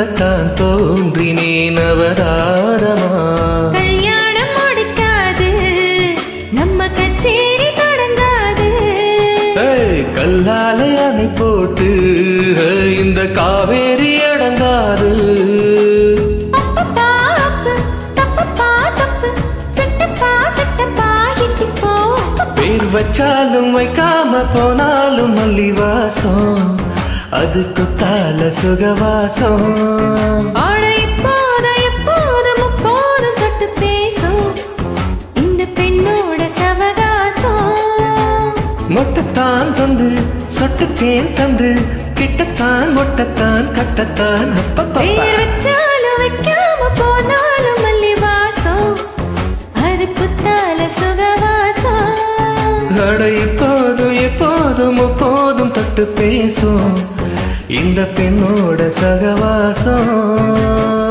சொல்லத்தான் தோன்றினேன் அவதாரமா கல்யாணம் முடிக்காது நம்ம கச்சேரி தொடங்காது ஏய், கல்லாலை அணை போட்டு ஏய், இந்த காவேரி அடங்காது அப்பப்பா அப்பு, தப்பப்பா தப்பு, சட்டப்பா சட்டப்பா இட்டு போ. பேர் வச்சாலும் வைக்காம போனாலும் மல்லி வாசம் அது குத்தால சுகவாசம் ஆனா இப்போது எப்போதும் முப்போதும் தொட்டு பேசும் இந்த பெண்ணோட சவகாசம் மொட்டத்தான் தந்து சொட்டுத்தேன் தந்து கிட்டத்தான் மொட்டத்தான் கட்டத்தான் அப்பப்பா பேர் வச்சாலும் வைக்காம போனாலும் மல்லி வாசம் அது குத்தால சுகவாசம் அட இப்போதும் எப்போதும் எப்போதும் தொட்டு பேசும் இந்த பெண்ணோட சகவாசம்